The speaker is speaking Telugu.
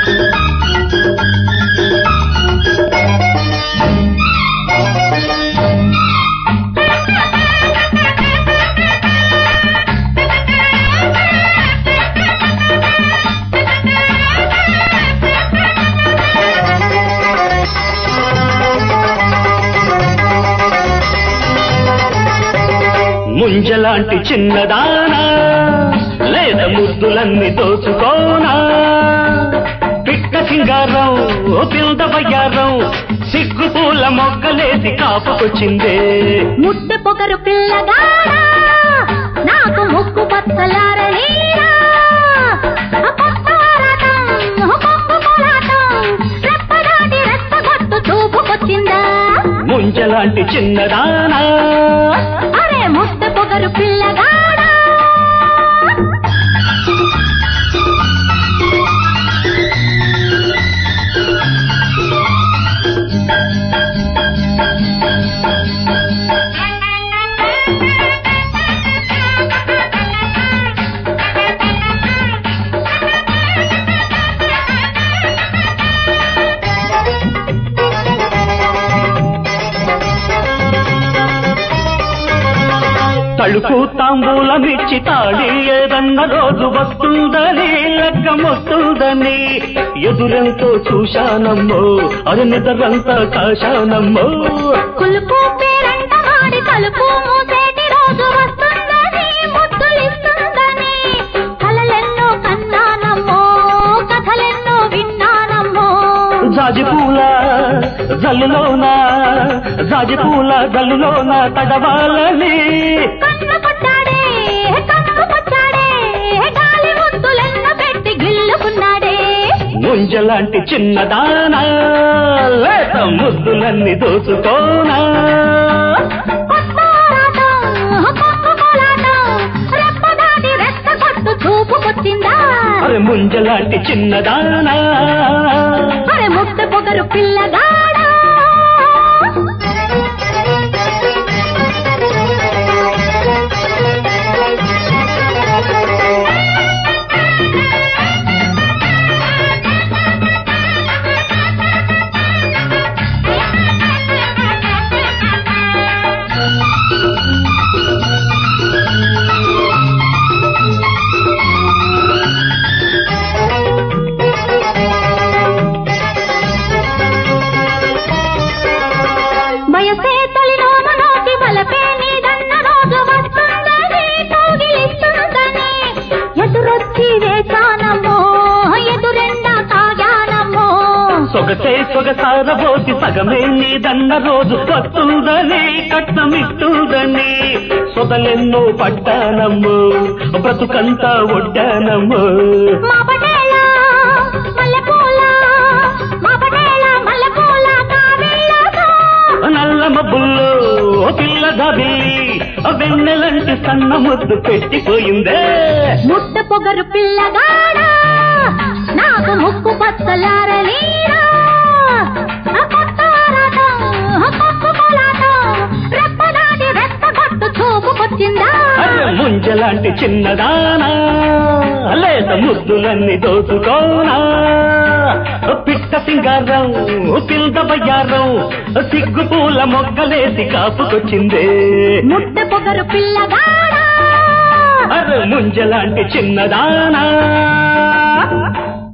ముంజలాంటి చిన్నదానా లేదా ముద్దులన్నీ దోచుకోనా పిట్ట సింగారం ఓ పిల్ద వయ్యారం సిగ్గు పూల మొగ్గలేసి కాపుకొచ్చిందే ముద్దె పొగరు పిల్లగాడా నాకు ముక్కు పచ్చలారలీరా చూపుకొచ్చిందా ముంజలాంటి చిన్నదానా అరే ముద్దె పొగరు పిల్లగాడా తలుపు తాంబూలమిచ్చి తాళి ఏదన్న రోజు వస్తుందని లెక్కమొస్తుందని ఎదురెంతో చూశానమ్మో అది నిద్రంతా కాశానమ్మో కులుపు పేరంట వాడి తలుపు మూసేటి రోజు వస్తుందని ముద్దులిస్తుందని కలలెన్నో కన్నానమ్మో కథలెన్నో విన్నానమ్మో జాజి పూల జల్లులోన జాజి పూల జల్లులోన తడవాలని కన్ను కొట్టాడే కన్ను కొట్టాడే గాలి ముద్దులెన్న పెట్టి గిల్లుకున్నాడే ముంజలాంటి చిన్నదానా లేత ముద్దులన్నీ దోచుకోనా కొట్టారాటం, కొక్కు కోలాటం, రెప్పదాటి రెచ్చగొట్టు చూపుకొచ్చిందా అరే ముంజలాంటి చిన్నదానా అరే ముట్ట పొగరు పిల్లగాడా వయసే తొలిలోన నోటి వలపే నీదన్న రోజు వస్తుందని కౌగిలిస్తుందని ఎదురొచ్చి వేచానమ్మో ఎదురెండా తాగానమ్మో సొగసే సొగసార పోసి సగమే నీదన్న రోజు వస్తుందని కట్నమిస్తుందని సొగలెన్నో పడ్డానమ్ము బ్రతుకంతా ఒడ్డానమ్ము మా పటేల మల్లెపూల మా పటేల మల్లెపూల కావేళ్ళతో నల్ల మబ్బుల్లో పిల్ల దబిల్లి వెన్నెలంటి సన్న ముద్దు పెట్టిపోయిందే ముట్ట పొగరు పిల్లగాడా నాకు ముక్కు పచ్చలారలీరా ఆ కొట్టారాటం, ఆ కొక్కు కోలాటం, రెప్పదాటి రెచ్చగొట్టు చూపుకొచ్చిందా అరే ముంజలాంటి చిన్నదానా లేత ముద్దులన్నీ దోచుకోనా పిట్ట సింగారం పిల్ద బయ్యారం సిగ్గు పూల మొగ్గలేసి కాపుకొచ్చిందే ముట్ట పొగరు పిల్లగాడా అరే ముంజలాంటి చిన్నదానా